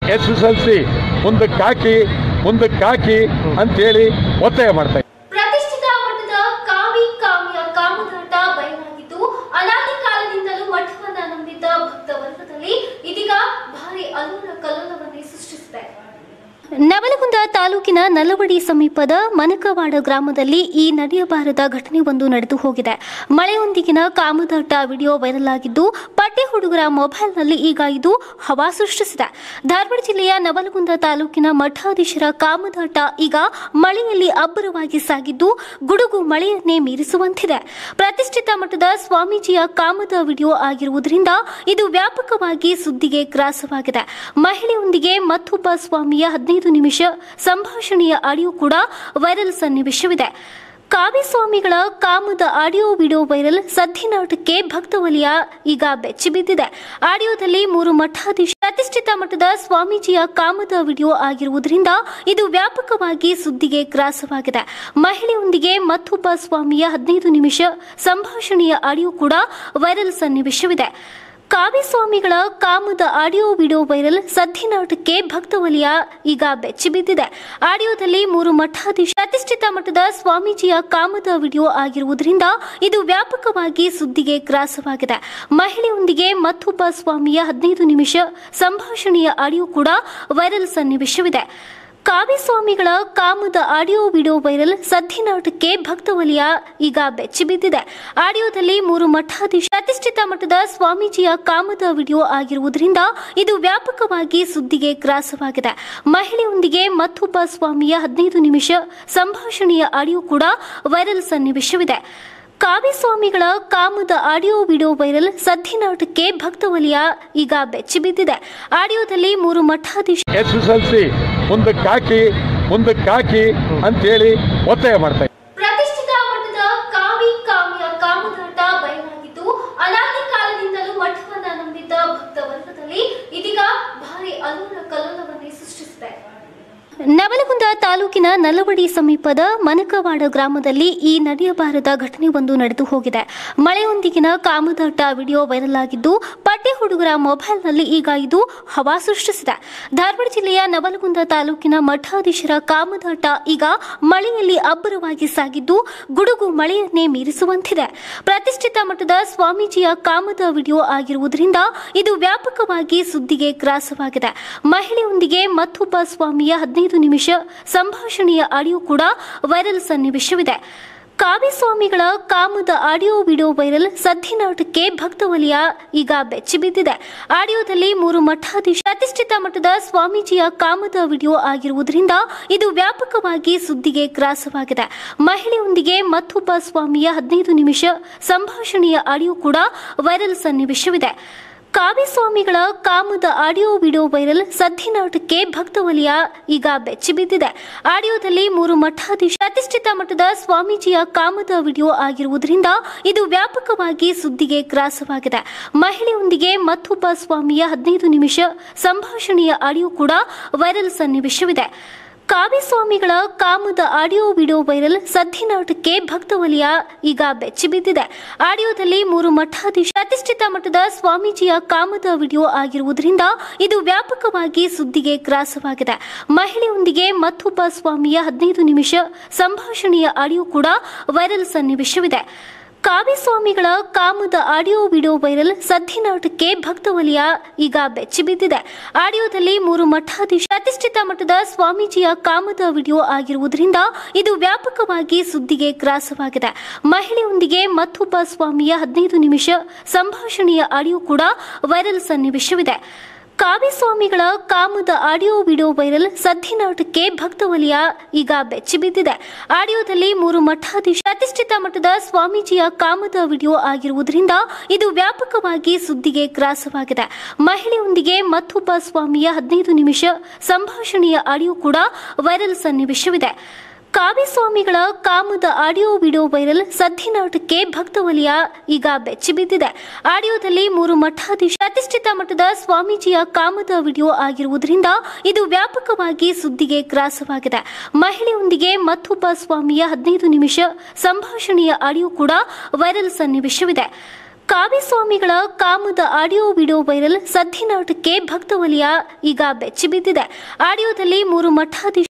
S S L C ಮುಂದಕ್ಕೆ ಹಾಕಿ ಮುಂದಕ್ಕೆ ಹಾಕಿ ಅಂತೇಳಿ ಒತ್ತಾಯ ಮಾಡ್ತಾ ಇದ್ದೀನಿ. ಪ್ರತಿಷ್ಠಿತ ಮಠದ ಕಾವಿ ಕಾವ್ಯ ಕಾಮದಾಟ ಬಯಲಾಗಿದ್ದು ಅನಾದಿ ಕಾಲದಿಂದಲೂ ಮಠವನ್ನ ನಂಬಿದ್ದ ಭಕ್ತ ವರ್ಗದಲ್ಲಿ ಇದೀಗ ಭಾರಿ ಅಲ್ಲೋಲ ಕಲ್ಲೋಲವನ್ನೇ ಸೃಷ್ಟಿಸಿದೆ ನವಲಗುಂದ ತಾಲೂಕಿನ ನಲವಡಿ ಸಮೀಪದ ಮನಕವಾಡ ಗ್ರಾಮದಲ್ಲಿ ಈ ನಡೆಯಬಾರದ ಘಟನೆಯೊಂದು ನಡೆದು ಹೋಗಿದೆ ಮಳೆಯೊಂದಿಗಿನ ಕಾಮದಾಟ ವಿಡಿಯೋ ವೈರಲ್ ಆಗಿದ್ದು ಪಟ್ಟೆ ಹುಡುಗರ ಮೊಬೈಲ್ನಲ್ಲಿ ಈಗ ಇದು ಹವಾ ಸೃಷ್ಟಿಸಿದೆ ಧಾರವಾಡ ಜಿಲ್ಲೆಯ ನವಲಗುಂದ ತಾಲೂಕಿನ ಮಠಾಧೀಶರ ಕಾಮದಾಟ ಈಗ ಮಳೆಯಲ್ಲಿ ಅಬ್ಬರವಾಗಿ ಸಾಗಿದ್ದು ಗುಡುಗು ಮಳೆಯನ್ನೇ ಮೀರಿಸುವಂತಿದೆ ಪ್ರತಿಷ್ಠಿತ ಮಠದ ಸ್ವಾಮೀಜಿಯ ಕಾಮದ ವಿಡಿಯೋ ಆಗಿರುವುದರಿಂದ ಇದು ವ್ಯಾಪಕವಾಗಿ ಸುದ್ದಿಗೆ ಗ್ರಾಸವಾಗಿದೆ ಮಹಿಳೆಯೊಂದಿಗೆ ಮತ್ತೊಬ್ಬ ಸ್ವಾಮಿಯ ಹದಿನೈದು ನಿಮಿಷ ಸಂಭಾಷಣೆಯ ಆಡಿಯೋ ಕೂಡ ವೈರಲ್ ಸನ್ನಿವೇಶವಿದೆ ಕಾವಿ ಸ್ವಾಮಿಗಳ ಕಾಮದ ಆಡಿಯೋ ವಿಡಿಯೋ ವೈರಲ್ ಸದ್ದಿನಾಟಕ್ಕೆ ಭಕ್ತವಲಯ ಈಗ ಬೆಚ್ಚಿಬಿದ್ದಿದೆ ಆಡಿಯೋದಲ್ಲಿ ಮೂರು ಮಠಾಧೀಶ ಪ್ರತಿಷ್ಠಿತ ಮಠದ ಸ್ವಾಮೀಜಿಯ ಕಾಮದ ವಿಡಿಯೋ ಆಗಿರುವುದರಿಂದ ಇದು ವ್ಯಾಪಕವಾಗಿ ಸುದ್ದಿಗೆ ಗ್ರಾಸವಾಗಿದೆ ಮಹಿಳೆಯೊಂದಿಗೆ ಮತ್ತೊಬ್ಬ ಸ್ವಾಮಿಯ ಹದಿನೈದು ನಿಮಿಷ ಸಂಭಾಷಣೆಯ ಆಡಿಯೋ ಕೂಡ ವೈರಲ್ ಸನ್ನಿವೇಶವಿದೆ ಕಾವಿ ಸ್ವಾಮಿಗಳ ಕಾಮದ ಆಡಿಯೋ ವಿಡಿಯೋ ವೈರಲ್ ಸದ್ದಿನಾಟಕ್ಕೆ ಭಕ್ತವಲಯ ಈಗ ಬೆಚ್ಚಿಬಿದ್ದಿದೆ ಆಡಿಯೋದಲ್ಲಿ ಮೂರು ಮಠಾಧೀಶ ಪ್ರತಿಷ್ಠಿತ ಮಠದ ಸ್ವಾಮೀಜಿಯ ಕಾಮದ ವಿಡಿಯೋ ಆಗಿರುವುದರಿಂದ ಇದು ವ್ಯಾಪಕವಾಗಿ ಸುದ್ದಿಗೆ ಗ್ರಾಸವಾಗಿದೆ ಮಹಿಳೆಯೊಂದಿಗೆ ಮತ್ತೊಬ್ಬ ಸ್ವಾಮಿಯ ಹದಿನೈದು ನಿಮಿಷ ಸಂಭಾಷಣೆಯ ಆಡಿಯೋ ಕೂಡ ವೈರಲ್ ಸನ್ನಿವೇಶವಿದೆ ಕಾವಿ ಸ್ವಾಮಿಗಳ ಕಾಮದ ಆಡಿಯೋ ವಿಡಿಯೋ ವೈರಲ್ ಸದ್ದಿನಾಟಕ್ಕೆ ಭಕ್ತವಲಯ ಈಗ ಬೆಚ್ಚಿಬಿದ್ದಿದೆ ಆಡಿಯೋದಲ್ಲಿ ಮೂರು ಮಠಾಧೀಶ ಪ್ರತಿಷ್ಠಿತ ಮಠದ ಸ್ವಾಮೀಜಿಯ ಕಾಮದ ವಿಡಿಯೋ ಆಗಿರುವುದರಿಂದ ಇದು ವ್ಯಾಪಕವಾಗಿ ಸುದ್ದಿಗೆ ಗ್ರಾಸವಾಗಿದೆ ಮಹಿಳೆಯೊಂದಿಗೆ ಮತ್ತೊಬ್ಬ ಸ್ವಾಮಿಯ ಹದಿನೈದು ನಿಮಿಷ ಸಂಭಾಷಣೆಯ ಆಡಿಯೋ ಕೂಡ ವೈರಲ್ ಸನ್ನಿವೇಶವಿದೆ ಕಾವಿ ಸ್ವಾಮಿಗಳ ಕಾಮದ ಆಡಿಯೋ ವಿಡಿಯೋ ವೈರಲ್ ಸದ್ದಿನಾಟಕ್ಕೆ ಭಕ್ತವಲಯ ಈಗ ಬೆಚ್ಚಿಬಿದ್ದಿದೆ ಆಡಿಯೋದಲ್ಲಿ ಮೂರು ಮಠಾಧೀಶ ಎಸ್ ಎಸ್ ಎಲ್ ಸಿ ಮುಂದಕ್ಕೆ ಹಾಕಿ ಮುಂದಕ್ಕೆ ಹಾಕಿ ಅಂತೇಳಿ ಒತ್ತಾಯ ಮಾಡ್ತಾ ಇದ್ದೀನಿ. ಪ್ರತಿಷ್ಠಿತ ಮಠದ ಕಾವಿ ಕಾವ್ಯ ಕಾಮದಾಟ ಬಯಲಾಗಿದ್ದು ಅನಾದಿ ಕಾಲದಿಂದಲೂ ಮಠವನ್ನ ನಂಬಿದ್ದ ಭಕ್ತ ವರ್ಗದಲ್ಲಿ ಇದೀಗ ಭಾರಿ ಅಲ್ಲೋಲ ಕಲ್ಲೋಲವನ್ನೇ ಸೃಷ್ಟಿಸಿದೆ ನವಲಗುಂದ ತಾಲೂಕಿನ ನಲವಡಿ ಸಮೀಪದ ಮನಕವಾಡ ಗ್ರಾಮದಲ್ಲಿ ಈ ನಡೆಯಬಾರದ ಘಟನೆಯೊಂದು ನಡೆದು ಹೋಗಿದೆ ಮಳೆಯೊಂದಿಗಿನ ಕಾಮದಾಟ ವಿಡಿಯೋ ವೈರಲ್ ಆಗಿದ್ದು ಪಟ್ಟೆ ಹುಡುಗರ ಮೊಬೈಲ್ನಲ್ಲಿ ಈಗ ಇದು ಹವಾ ಸೃಷ್ಟಿಸಿದೆ ಧಾರವಾಡ ಜಿಲ್ಲೆಯ ನವಲಗುಂದ ತಾಲೂಕಿನ ಮಠಾಧೀಶರ ಕಾಮದಾಟ ಈಗ ಮಳೆಯಲ್ಲಿ ಅಬ್ಬರವಾಗಿ ಸಾಗಿದ್ದು ಗುಡುಗು ಮಳೆಯನ್ನೇ ಮೀರಿಸುವಂತಿದೆ ಪ್ರತಿಷ್ಠಿತ ಮಠದ ಸ್ವಾಮೀಜಿಯ ಕಾಮದ ವಿಡಿಯೋ ಆಗಿರುವುದರಿಂದ ಇದು ವ್ಯಾಪಕವಾಗಿ ಸುದ್ದಿಗೆ ಗ್ರಾಸವಾಗಿದೆ ಮಹಿಳೆಯೊಂದಿಗೆ ಮತ್ತೊಬ್ಬ ಸ್ವಾಮಿಯ ಹದಿನೈದು ನಿಮಿಷ ಸಂಭಾಷಣೆಯ ಆಡಿಯೋ ಕೂಡ ವೈರಲ್ ಸನ್ನಿವೇಶವಿದೆ ಕಾವಿ ಸ್ವಾಮಿಗಳ ಕಾಮದ ಆಡಿಯೋ ವಿಡಿಯೋ ವೈರಲ್ ಸದ್ದಿನಾಟಕ್ಕೆ ಭಕ್ತವಲಯ ಈಗ ಬೆಚ್ಚಿಬಿದ್ದಿದೆ ಆಡಿಯೋದಲ್ಲಿ ಮೂರು ಮಠಾಧೀಶ ಪ್ರತಿಷ್ಠಿತ ಮಠದ ಸ್ವಾಮೀಜಿಯ ಕಾಮದ ವಿಡಿಯೋ ಆಗಿರುವುದರಿಂದ ಇದು ವ್ಯಾಪಕವಾಗಿ ಸುದ್ದಿಗೆ ಗ್ರಾಸವಾಗಿದೆ ಮಹಿಳೆಯೊಂದಿಗೆ ಮತ್ತೊಬ್ಬ ಸ್ವಾಮಿಯ ಹದಿನೈದು ನಿಮಿಷ ಸಂಭಾಷಣೆಯ ಆಡಿಯೋ ಕೂಡ ವೈರಲ್ ಸನ್ನಿವೇಶವಿದೆ ಕಾವಿ ಸ್ವಾಮಿಗಳ ಕಾಮದ ಆಡಿಯೋ ವಿಡಿಯೋ ವೈರಲ್ ಸದ್ದಿನಾಟಕ್ಕೆ ಭಕ್ತವಲಯ ಈಗ ಬೆಚ್ಚಿಬಿದ್ದಿದೆ ಆಡಿಯೋದಲ್ಲಿ ಮೂರು ಮಠಾಧೀಶ ಪ್ರತಿಷ್ಠಿತ ಮಠದ ಸ್ವಾಮೀಜಿಯ ಕಾಮದ ವಿಡಿಯೋ ಆಗಿರುವುದರಿಂದ ಇದು ವ್ಯಾಪಕವಾಗಿ ಸುದ್ದಿಗೆ ಗ್ರಾಸವಾಗಿದೆ ಮಹಿಳೆಯೊಂದಿಗೆ ಮತ್ತೊಬ್ಬ ಸ್ವಾಮಿಯ ಹದಿನೈದು ನಿಮಿಷ ಸಂಭಾಷಣೆಯ ಆಡಿಯೋ ಕೂಡ ವೈರಲ್ ಸನ್ನಿವೇಶವಿದೆ ಕಾವಿ ಸ್ವಾಮಿಗಳ ಕಾಮದ ಆಡಿಯೋ ವಿಡಿಯೋ ವೈರಲ್ ಸದ್ದಿನಾಟಕ್ಕೆ ಭಕ್ತವಲಯ ಈಗ ಬೆಚ್ಚಿಬಿದ್ದಿದೆ ಆಡಿಯೋದಲ್ಲಿ ಮೂರು ಮಠಾಧೀಶ ಪ್ರತಿಷ್ಠಿತ ಮಠದ ಸ್ವಾಮೀಜಿಯ ಕಾಮದ ವಿಡಿಯೋ ಆಗಿರುವುದರಿಂದ ಇದು ವ್ಯಾಪಕವಾಗಿ ಸುದ್ದಿಗೆ ಗ್ರಾಸವಾಗಿದೆ ಮಹಿಳೆಯೊಂದಿಗೆ ಮತ್ತೊಬ್ಬ ಸ್ವಾಮಿಯ ಹದಿನೈದು ನಿಮಿಷ ಸಂಭಾಷಣೆಯ ಆಡಿಯೋ ಕೂಡ ವೈರಲ್ ಸನ್ನಿವೇಶವಿದೆ ಕಾವಿ ಸ್ವಾಮಿಗಳ ಕಾಮದ ಆಡಿಯೋ ವಿಡಿಯೋ ವೈರಲ್ ಸದ್ದಿನಾಟಕ್ಕೆ ಭಕ್ತವಲಯ ಈಗ ಬೆಚ್ಚಿಬಿದ್ದಿದೆ ಆಡಿಯೋದಲ್ಲಿ ಮೂರು ಮಠಾಧೀಶ ಪ್ರತಿಷ್ಠಿತ ಮಠದ ಸ್ವಾಮೀಜಿಯ ಕಾಮದ ವಿಡಿಯೋ ಆಗಿರುವುದರಿಂದ ಇದು ವ್ಯಾಪಕವಾಗಿ ಸುದ್ದಿಗೆ ಗ್ರಾಸವಾಗಿದೆ ಮಹಿಳೆಯೊಂದಿಗೆ ಮತ್ತೊಬ್ಬ ಸ್ವಾಮಿಯ ಹದಿನೈದು ನಿಮಿಷ ಸಂಭಾಷಣೆಯ ಆಡಿಯೋ ಕೂಡ ವೈರಲ್ ಸನ್ನಿವೇಶವಿದೆ ಕಾವಿ ಸ್ವಾಮಿಗಳ ಕಾಮದ ಆಡಿಯೋ ವಿಡಿಯೋ ವೈರಲ್ ಸದ್ದಿನಾಟಕ್ಕೆ ಭಕ್ತವಲಯ ಈಗ ಬೆಚ್ಚಿಬಿದ್ದಿದೆ ಆಡಿಯೋದಲ್ಲಿ ಮೂರು ಮಠಾಧೀಶ ಪ್ರತಿಷ್ಠಿತ ಮಠದ ಸ್ವಾಮೀಜಿಯ ಕಾಮದ ವಿಡಿಯೋ ಆಗಿರುವುದರಿಂದ ಇದು ವ್ಯಾಪಕವಾಗಿ ಸುದ್ದಿಗೆ ಗ್ರಾಸವಾಗಿದೆ ಮಹಿಳೆಯೊಂದಿಗೆ ಮತ್ತೊಬ್ಬ ಸ್ವಾಮಿಯ ಹದಿನೈದು ನಿಮಿಷ ಸಂಭಾಷಣೆಯ ಆಡಿಯೋ ಕೂಡ ವೈರಲ್ ಸನ್ನಿವೇಶವಿದೆ ಕಾವಿ ಸ್ವಾಮಿಗಳ ಕಾಮದ ಆಡಿಯೋ ವಿಡಿಯೋ ವೈರಲ್ ಸದ್ದಿನಾಟಕ್ಕೆ ಭಕ್ತವಲಯ ಈಗ ಬೆಚ್ಚಿಬಿದ್ದಿದೆ ಆಡಿಯೋದಲ್ಲಿ ಮೂರು ಮಠಾಧೀಶ ಪ್ರತಿಷ್ಠಿತ ಮಠದ ಸ್ವಾಮೀಜಿಯ ಕಾಮದ ವಿಡಿಯೋ ಆಗಿರುವುದರಿಂದ ಇದು ವ್ಯಾಪಕವಾಗಿ ಸುದ್ದಿಗೆ ಗ್ರಾಸವಾಗಿದೆ ಮಹಿಳೆಯೊಂದಿಗೆ ಮತ್ತೊಬ್ಬ ಸ್ವಾಮಿಯ ಹದಿನೈದು ನಿಮಿಷ ಸಂಭಾಷಣೆಯ ಆಡಿಯೋ ಕೂಡ ವೈರಲ್ ಸನ್ನಿವೇಶವಿದೆ ಕಾವಿಸ್ವಾಮಿಗಳ ಕಾಮದ ಆಡಿಯೋ ವಿಡಿಯೋ ವೈರಲ್ ಸದ್ದಿನಾಟಕ್ಕೆ ಭಕ್ತವಲಯ ಈಗ ಬೆಚ್ಚಿ ಬಿದ್ದಿದೆ ಆಡಿಯೋದಲ್ಲಿ ಮೂರು ಮಠಾಧೀಶ